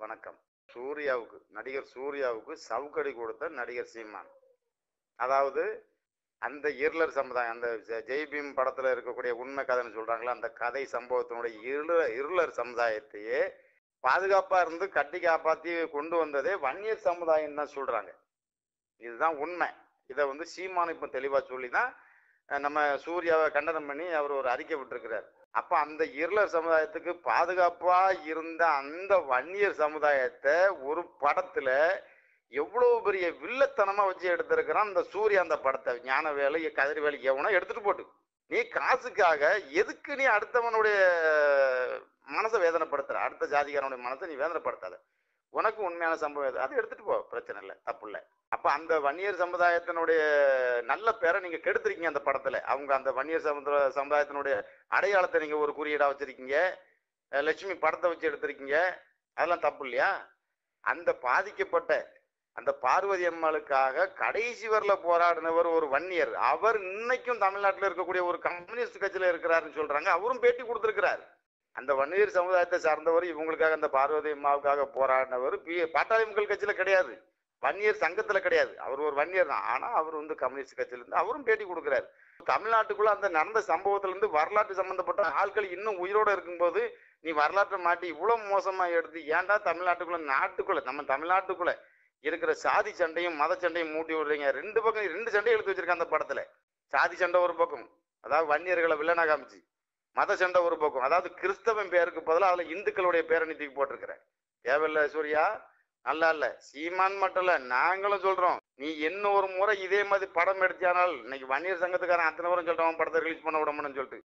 வணக்கம் சூர்யாவுக்கு நடிகர் சூர்யாவுக்கு சவுக்கடி கொடுத்த நடிகர் சீமான் அதாவது அந்த இருளர் சமுதாயம் அந்த ஜெ- ஜெய்பீம் படத்துல இருக்கக்கூடிய உண்மை கதைன்னு சொல்றாங்களா அந்த கதை சம்பவத்தினுடைய இருள இருளர் சமுதாயத்தையே பாதுகாப்பா இருந்து கட்டி காப்பாத்தி கொண்டு வந்ததே வன்னியர் சமுதாயம் தான் சொல்றாங்க இதுதான் உண்மை இதை வந்து சீமான் இப்ப தெளிவா சொல்லி தான் அஹ், நம்ம சூர்யாவை கண்டனம் பண்ணி அவர் ஒரு அறிக்கை விட்டுருக்கிறார் அப்ப அந்த இருளர் சமுதாயத்துக்கு பாதுகாப்பா இருந்த அந்த வன்னியர் சமுதாயத்தை ஒரு படத்துல எவ்வளவு பெரிய வில்லத்தனமா வச்சு எடுத்திருக்கிறான் அந்த சூர்யா அந்த படத்தை ஞானவேலை கதிர்வேலை எவனோ எடுத்துட்டு போட்டு நீ காசுக்காக எதுக்கு நீ அடுத்தவனுடைய மனசை வேதனைப்படுத்துற அடுத்த ஜாதிக்காரனுடைய மனசை நீ வேதனைப்படுத்தாத உனக்கு உண்மையான சம்பவம் எது அதை எடுத்துட்டு போ பிரச்சனை இல்லை தப்பு இல்லை அப்ப அந்த வன்னியர் சமுதாயத்தினுடைய நல்ல பேரை நீங்க கெடுத்திருக்கீங்க அந்த படத்துல அவங்க அந்த வன்னியர் சமுதாய சமுதாயத்தினுடைய அடையாளத்தை நீங்க ஒரு குறியீடா வச்சிருக்கீங்க அஹ் லட்சுமி படத்தை வச்சு எடுத்திருக்கீங்க அதெல்லாம் தப்பு இல்லையா அந்த பாதிக்கப்பட்ட அந்த பார்வதி அம்மாளுக்காக கடைசி வரல போராடினவர் ஒரு வன்னியர் அவர் இன்னைக்கும் தமிழ்நாட்டில் இருக்கக்கூடிய ஒரு கம்யூனிஸ்ட் கட்சியில இருக்கிறாருன்னு சொல்றாங்க அவரும் பேட்டி கொடுத்திருக்கிறார் அந்த வன்னியர் சமுதாயத்தை சார்ந்தவர் இவங்களுக்காக அந்த பார்வதி அம்மாவுக்காக போராடினவர் பி பாட்டாளி மக்கள் கட்சியில கிடையாது வன்னியர் சங்கத்துல கிடையாது அவர் ஒரு வன்னியர் தான் ஆனா அவர் வந்து கம்யூனிஸ்ட் கட்சியில இருந்து அவரும் பேட்டி கொடுக்கிறார் தமிழ்நாட்டுக்குள்ள அந்த நடந்த சம்பவத்துல இருந்து வரலாற்று சம்பந்தப்பட்ட ஆட்கள் இன்னும் உயிரோட இருக்கும்போது நீ வரலாற்றை மாட்டி இவ்வளவு மோசமா எடுத்து ஏன்டா தமிழ்நாட்டுக்குள்ள நாட்டுக்குள்ள நம்ம தமிழ்நாட்டுக்குள்ள இருக்கிற சாதி சண்டையும் மத சண்டையும் மூட்டி விடுறீங்க ரெண்டு பக்கம் ரெண்டு சண்டை எடுத்து வச்சிருக்காங்க அந்த படத்துல சாதி சண்டை ஒரு பக்கம் அதாவது வன்னியர்களை வில்லனா காமிச்சு மத சண்டை ஒரு பக்கம் அதாவது கிறிஸ்தவன் பேருக்கு பதிலா அதுல இந்துக்களுடைய பேரை நீ தூக்கி போட்டிருக்கிற தேவையில்ல சூர்யா நல்லா இல்ல சீமான் மட்டும் இல்ல நாங்களும் சொல்றோம் நீ என்ன ஒரு முறை இதே மாதிரி படம் எடுத்தியானால் இன்னைக்கு வன்னியர் சங்கத்துக்காரன் அத்தனை பேரும் சொல்றோம் படத்தை ரிலீஸ் பண்ண விடணும்னு சொல்லிட்டு